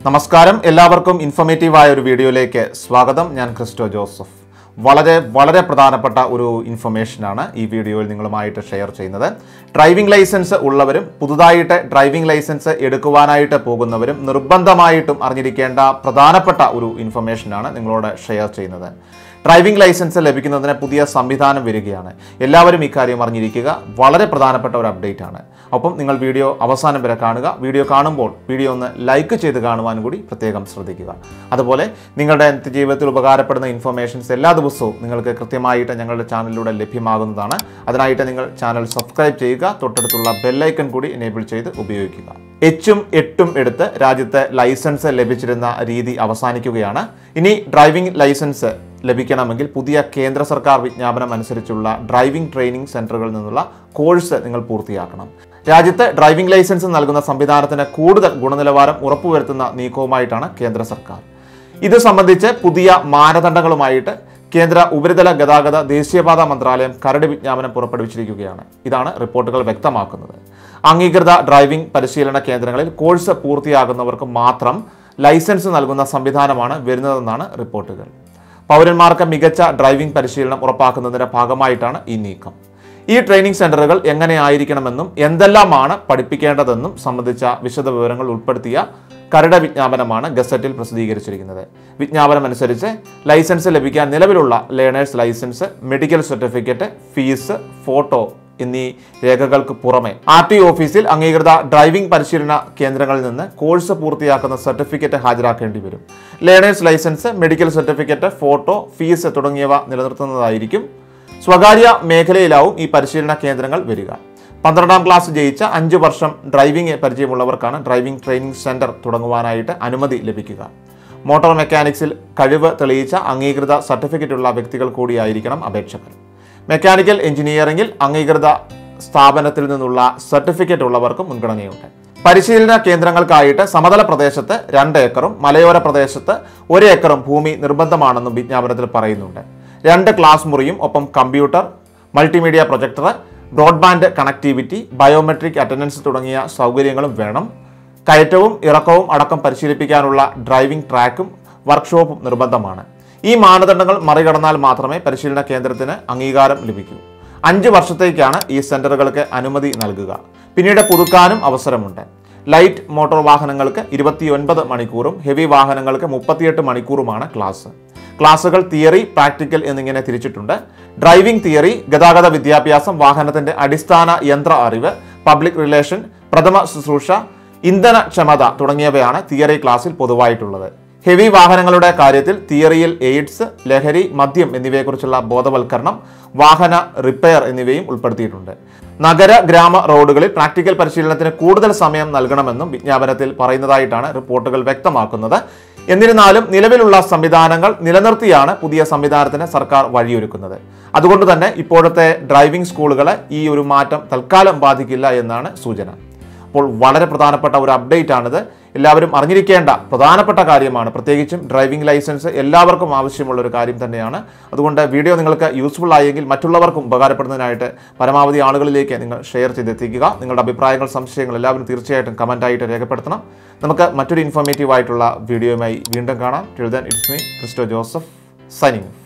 നമസ്കാരം എല്ലാവർക്കും ഇൻഫോർമേറ്റീവായ ഒരു വീഡിയോയിലേക്ക് സ്വാഗതം ഞാൻ ക്രിസ്റ്റോ ജോസഫ് വളരെ വളരെ പ്രധാനപ്പെട്ട ഒരു ഇൻഫർമേഷനാണ് ഈ വീഡിയോയിൽ നിങ്ങളുമായിട്ട് ഷെയർ ചെയ്യുന്നത് ഡ്രൈവിംഗ് ലൈസൻസ് ഉള്ളവരും പുതുതായിട്ട് ഡ്രൈവിംഗ് ലൈസൻസ് എടുക്കുവാനായിട്ട് പോകുന്നവരും നിർബന്ധമായിട്ടും അറിഞ്ഞിരിക്കേണ്ട പ്രധാനപ്പെട്ട ഒരു ഇൻഫർമേഷനാണ് നിങ്ങളോട് ഷെയർ ചെയ്യുന്നത് ഡ്രൈവിംഗ് ലൈസൻസ് ലഭിക്കുന്നതിന് പുതിയ സംവിധാനം വരികയാണ് എല്ലാവരും ഇക്കാര്യം അറിഞ്ഞിരിക്കുക വളരെ പ്രധാനപ്പെട്ട ഒരു അപ്ഡേറ്റ് ആണ് ഒപ്പം നിങ്ങൾ വീഡിയോ അവസാനം വരെ കാണുക വീഡിയോ കാണുമ്പോൾ വീഡിയോ ഒന്ന് ലൈക്ക് ചെയ്ത് കാണുവാൻ കൂടി പ്രത്യേകം ശ്രദ്ധിക്കുക അതുപോലെ നിങ്ങളുടെ ജീവിതത്തിൽ ഉപകാരപ്പെടുന്ന ഇൻഫർമേഷൻസ് എല്ലാ ദിവസവും നിങ്ങൾക്ക് കൃത്യമായിട്ട് ഞങ്ങളുടെ ചാനലിലൂടെ ലഭ്യമാകുന്നതാണ് അതിനായിട്ട് നിങ്ങൾ ചാനൽ സബ്സ്ക്രൈബ് ചെയ്യുക തൊട്ടടുത്തുള്ള ബെല്ലൈക്കൺ കൂടി എനേബിൾ ചെയ്ത് ഉപയോഗിക്കുക എച്ചും എട്ടും എടുത്ത് രാജ്യത്ത് ലൈസൻസ് ലഭിച്ചിരുന്ന രീതി അവസാനിക്കുകയാണ് ഇനി ഡ്രൈവിംഗ് ലൈസൻസ് ലഭിക്കണമെങ്കിൽ പുതിയ കേന്ദ്ര സർക്കാർ വിജ്ഞാപനം അനുസരിച്ചുള്ള ഡ്രൈവിംഗ് ട്രെയിനിങ് സെന്ററുകളിൽ നിന്നുള്ള കോഴ്സ് നിങ്ങൾ പൂർത്തിയാക്കണം രാജ്യത്ത് ഡ്രൈവിംഗ് ലൈസൻസ് നൽകുന്ന സംവിധാനത്തിന് കൂടുതൽ ഗുണനിലവാരം ഉറപ്പുവരുത്തുന്ന നീക്കവുമായിട്ടാണ് കേന്ദ്ര സർക്കാർ ഇത് സംബന്ധിച്ച് പുതിയ മാനദണ്ഡങ്ങളുമായിട്ട് കേന്ദ്ര ഉപരിതല ഗതാഗത ദേശീയപാത മന്ത്രാലയം കരട് വിജ്ഞാപനം പുറപ്പെടുവിച്ചിരിക്കുകയാണ് ഇതാണ് റിപ്പോർട്ടുകൾ വ്യക്തമാക്കുന്നത് അംഗീകൃത ഡ്രൈവിംഗ് പരിശീലന കേന്ദ്രങ്ങളിൽ കോഴ്സ് പൂർത്തിയാകുന്നവർക്ക് മാത്രം ലൈസൻസ് നൽകുന്ന സംവിധാനമാണ് വരുന്നതെന്നാണ് റിപ്പോർട്ടുകൾ പൗരന്മാർക്ക് മികച്ച ഡ്രൈവിംഗ് പരിശീലനം ഉറപ്പാക്കുന്നതിന്റെ ഭാഗമായിട്ടാണ് ഈ നീക്കം ഈ ട്രെയിനിങ് സെന്ററുകൾ എങ്ങനെയായിരിക്കണമെന്നും എന്തെല്ലാമാണ് പഠിപ്പിക്കേണ്ടതെന്നും സംബന്ധിച്ച വിശദ വിവരങ്ങൾ ഉൾപ്പെടുത്തിയ കരട് വിജ്ഞാപനമാണ് ഗസറ്റിൽ പ്രസിദ്ധീകരിച്ചിരിക്കുന്നത് വിജ്ഞാപനം അനുസരിച്ച് ലൈസൻസ് ലഭിക്കാൻ നിലവിലുള്ള learners licence medical certificate fees photo എന്നീ രേഖകൾക്ക് പുറമെ ആർ ടി ഓഫീസിൽ അംഗീകൃത ഡ്രൈവിംഗ് പരിശീലന കേന്ദ്രങ്ങളിൽ നിന്ന് കോഴ്സ് പൂർത്തിയാക്കുന്ന സർട്ടിഫിക്കറ്റ് ഹാജരാക്കേണ്ടി വരും learners licence medical certificate photo fees തുടങ്ങിയവ നിലനിർത്തുന്നതായിരിക്കും സ്വകാര്യ മേഖലയിലാവും ഈ പരിശീലന കേന്ദ്രങ്ങൾ വരിക പന്ത്രണ്ടാം ക്ലാസ് ജയിച്ച അഞ്ച് വർഷം ഡ്രൈവിംഗ് പരിചയമുള്ളവർക്കാണ് ഡ്രൈവിംഗ് ട്രെയിനിങ് സെന്റർ തുടങ്ങുവാനായിട്ട് അനുമതി ലഭിക്കുക മോട്ടോർ മെക്കാനിക്സിൽ കഴിവ് തെളിയിച്ച അംഗീകൃത സർട്ടിഫിക്കറ്റുള്ള വ്യക്തികൾ കൂടിയായിരിക്കണം അപേക്ഷകർ മെക്കാനിക്കൽ എഞ്ചിനീയറിംഗിൽ അംഗീകൃത സ്ഥാപനത്തിൽ നിന്നുള്ള സർട്ടിഫിക്കറ്റ് ഉള്ളവർക്കും മുൻഗണനയുണ്ട് പരിശീലന കേന്ദ്രങ്ങൾക്കായിട്ട് സമതല പ്രദേശത്ത് രണ്ട് ഏക്കറും മലയോര പ്രദേശത്ത് ഒരു ഏക്കറും ഭൂമി നിർബന്ധമാണെന്നും വിജ്ഞാപനത്തിൽ പറയുന്നുണ്ട് രണ്ട് ക്ലാസ് മുറിയും ഒപ്പം computer multimedia projector broadband connectivity biometric attendance തുടങ്ങിയ സൗകര്യങ്ങളും വേണം കയറ്റവും ഇറക്കവും അടക്കം പരിശീലിപ്പിക്കാനുള്ള ഡ്രൈവിംഗ് ട്രാക്കും വർക്ക്ഷോപ്പും നിർബന്ധമാണ് ഈ മാനദണ്ഡങ്ങൾ മറികടന്നാൽ മാത്രമേ പരിശീലന കേന്ദ്രത്തിന് അംഗീകാരം ലഭിക്കൂ അഞ്ച് വർഷത്തേക്കാണ് ഈ സെന്ററുകൾക്ക് അനുമതി നൽകുക പിന്നീട് പുതുക്കാനും അവസരമുണ്ട് ലൈറ്റ് മോട്ടോർ വാഹനങ്ങൾക്ക് ഇരുപത്തിയൊൻപത് മണിക്കൂറും ഹെവി വാഹനങ്ങൾക്ക് മുപ്പത്തിയെട്ട് മണിക്കൂറുമാണ് ക്ലാസ് ക്ലാസുകൾ തിയറി പ്രാക്ടിക്കൽ എന്നിങ്ങനെ തിരിച്ചിട്ടുണ്ട് ഡ്രൈവിംഗ് തിയറി ഗതാഗത വിദ്യാഭ്യാസം വാഹനത്തിന്റെ അടിസ്ഥാന യന്ത്ര അറിവ് പബ്ലിക് റിലേഷൻ പ്രഥമ ശുശ്രൂഷ ഇന്ധനക്ഷമത തുടങ്ങിയവയാണ് തിയറി ക്ലാസ്സിൽ പൊതുവായിട്ടുള്ളത് ഹെവി വാഹനങ്ങളുടെ കാര്യത്തിൽ തിയറിയിൽ എയ്ഡ്സ് ലഹരി മദ്യം എന്നിവയെക്കുറിച്ചുള്ള ബോധവൽക്കരണം വാഹന റിപ്പയർ എന്നിവയും ഉൾപ്പെടുത്തിയിട്ടുണ്ട് നഗര ഗ്രാമ റോഡുകളിൽ പ്രാക്ടിക്കൽ പരിശീലനത്തിന് കൂടുതൽ സമയം നൽകണമെന്നും വിജ്ഞാപനത്തിൽ പറയുന്നതായിട്ടാണ് റിപ്പോർട്ടുകൾ വ്യക്തമാക്കുന്നത് എന്നിരുന്നാലും നിലവിലുള്ള സംവിധാനങ്ങൾ നിലനിർത്തിയാണ് പുതിയ സംവിധാനത്തിന് സർക്കാർ വഴിയൊരുക്കുന്നത് അതുകൊണ്ട് തന്നെ ഇപ്പോഴത്തെ ഡ്രൈവിംഗ് സ്കൂളുകളെ ഈ ഒരു മാറ്റം തൽക്കാലം ബാധിക്കില്ല എന്നാണ് സൂചന അപ്പോൾ വളരെ പ്രധാനപ്പെട്ട ഒരു അപ്ഡേറ്റ് ആണിത് എല്ലാവരും അറിഞ്ഞിരിക്കേണ്ട പ്രധാനപ്പെട്ട കാര്യമാണ് പ്രത്യേകിച്ചും ഡ്രൈവിംഗ് ലൈസൻസ് എല്ലാവർക്കും ആവശ്യമുള്ള ഒരു കാര്യം തന്നെയാണ് അതുകൊണ്ട് വീഡിയോ നിങ്ങൾക്ക് യൂസ്ഫുൾ ആയെങ്കിൽ മറ്റുള്ളവർക്കും ഉപകാരപ്പെടുന്നതിനായിട്ട് പരമാവധി ആളുകളിലേക്ക് നിങ്ങൾ ഷെയർ ചെയ്തെത്തിക്കുക നിങ്ങളുടെ അഭിപ്രായങ്ങൾ സംശയങ്ങൾ എല്ലാവരും തീർച്ചയായിട്ടും കമൻറ്റായിട്ട് രേഖപ്പെടുത്തണം നമുക്ക് മറ്റൊരു ഇൻഫോർമേറ്റീവ് ആയിട്ടുള്ള വീഡിയോയുമായി വീണ്ടും കാണാം till then it's me Christo Joseph signing